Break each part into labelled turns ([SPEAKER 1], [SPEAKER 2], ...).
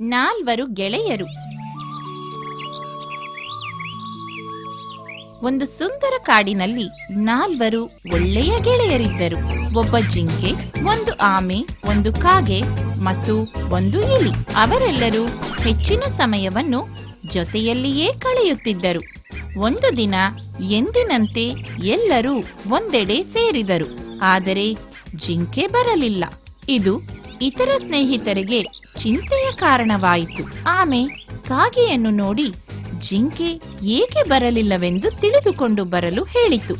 [SPEAKER 1] ನಾಲ್ವರು ಗೆಳೆಯರು ಒಂದು ಸುಂದರ ಕಾಡಿನಲ್ಲಿ ನಾಲ್ವರು ಒಳ್ಳೆಯ ಗೆಳೆಯರಿದ್ದರು ಒಬ್ಬ ಜಿಂಕೆ ಒಂದು ಆಮೆ ಒಂದು ಕಾಗೆ ಮತ್ತು ಒಂದು ಇಲಿ ಅವರೆಲ್ಲರೂ ಹೆಚ್ಚಿನ ಸಮಯವನ್ನು ಜೊತೆಯಲ್ಲಿಯೇ ಕಳೆಯುತ್ತಿದ್ದರು ಒಂದು ದಿನ ಎಂದಿನಂತೆ ಎಲ್ಲರೂ ಒಂದೆಡೆ ಸೇರಿದರು ಆದರೆ ಜಿಂಕೆ ಬರಲಿಲ್ಲ ಇದು ಇತರ ಸ್ನೇಹಿತರಿಗೆ ಚಿಂತೆಯ ಕಾರಣವಾಯಿತು ಆಮೆ ಕಾಗೆಯನ್ನು ನೋಡಿ ಜಿಂಕೆ ಏಕೆ ಬರಲಿಲ್ಲವೆಂದು ತಿಳಿದುಕೊಂಡು ಬರಲು ಹೇಳಿತು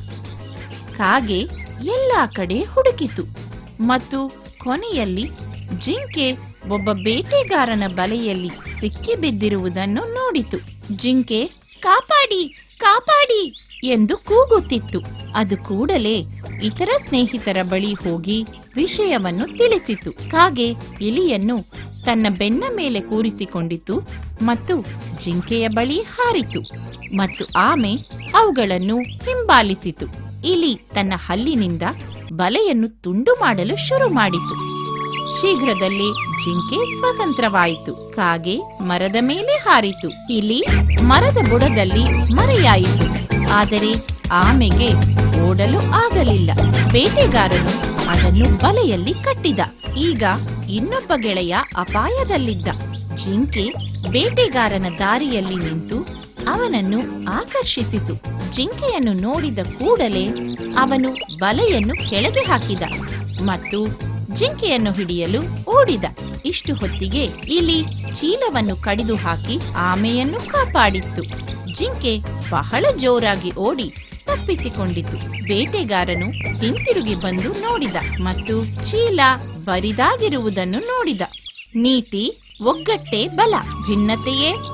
[SPEAKER 1] ಕಾಗೆ ಎಲ್ಲಾ ಕಡೆ ಹುಡುಕಿತು ಮತ್ತು ಕೊನೆಯಲ್ಲಿ ಜಿಂಕೆ ಒಬ್ಬ ಬೇಟೆಗಾರನ ಬಲೆಯಲ್ಲಿ ಸಿಕ್ಕಿಬಿದ್ದಿರುವುದನ್ನು ನೋಡಿತು ಜಿಂಕೆ ಕಾಪಾಡಿ ಕಾಪಾಡಿ ಎಂದು ಕೂಗುತ್ತಿತ್ತು ಅದು ಕೂಡಲೇ ಇತರ ಸ್ನೇಹಿತರ ಬಳಿ ಹೋಗಿ ವಿಷಯವನ್ನು ತಿಳಿಸಿತು ಕಾಗೆ ಇಲಿಯನ್ನು ತನ್ನ ಬೆನ್ನ ಮೇಲೆ ಕೂರಿಸಿಕೊಂಡಿತು ಮತ್ತು ಜಿಂಕೆಯ ಬಳಿ ಹಾರಿತು ಮತ್ತು ಆಮೆ ಅವುಗಳನ್ನು ಹಿಂಬಾಲಿಸಿತು ಇಲಿ ತನ್ನ ಹಲ್ಲಿನಿಂದ ಬಲೆಯನ್ನು ತುಂಡು ಮಾಡಲು ಶುರು ಮಾಡಿತು ಶೀಘ್ರದಲ್ಲೇ ಜಿಂಕೆ ಸ್ವತಂತ್ರವಾಯಿತು ಕಾಗೆ ಮರದ ಮೇಲೆ ಹಾರಿತು ಇಲಿ ಮರದ ಬುಡದಲ್ಲಿ ಮರೆಯಾಯಿತು ಆದರೆ ಆಮೆಗೆ ಓಡಲು ಆಗಲಿಲ್ಲ ಬೇಟೆಗಾರನು ಅದನ್ನು ಬಲೆಯಲ್ಲಿ ಕಟ್ಟಿದ ಈಗ ಇನ್ನೊಬ್ಬ ಗೆಳೆಯ ಅಪಾಯದಲ್ಲಿದ್ದ ಜಿಂಕೆ ಬೇಟೆಗಾರನ ದಾರಿಯಲ್ಲಿ ನಿಂತು ಅವನನ್ನು ಆಕರ್ಷಿಸಿತು ಜಿಂಕೆಯನ್ನು ನೋಡಿದ ಕೂಡಲೇ ಅವನು ಬಲೆಯನ್ನು ಕೆಳಗೆ ಹಾಕಿದ ಮತ್ತು ಜಿಂಕೆಯನ್ನು ಹಿಡಿಯಲು ಓಡಿದ ಇಷ್ಟು ಹೊತ್ತಿಗೆ ಇಲಿ ಚೀಲವನ್ನು ಕಡಿದು ಹಾಕಿ ಆಮೆಯನ್ನು ಕಾಪಾಡಿತ್ತು ಜಿಂಕೆ ಬಹಳ ಜೋರಾಗಿ ಓಡಿ ತಪ್ಪಿಸಿಕೊಂಡಿತು ಬೇಟೆಗಾರನು ಹಿಂತಿರುಗಿ ಬಂದು ನೋಡಿದ ಮತ್ತು ಚೀಲ ಬರಿದಾಗಿರುವುದನ್ನು ನೋಡಿದ ನೀತಿ ಒಗ್ಗಟ್ಟೇ ಬಲ ಭಿನ್ನತೆಯೇ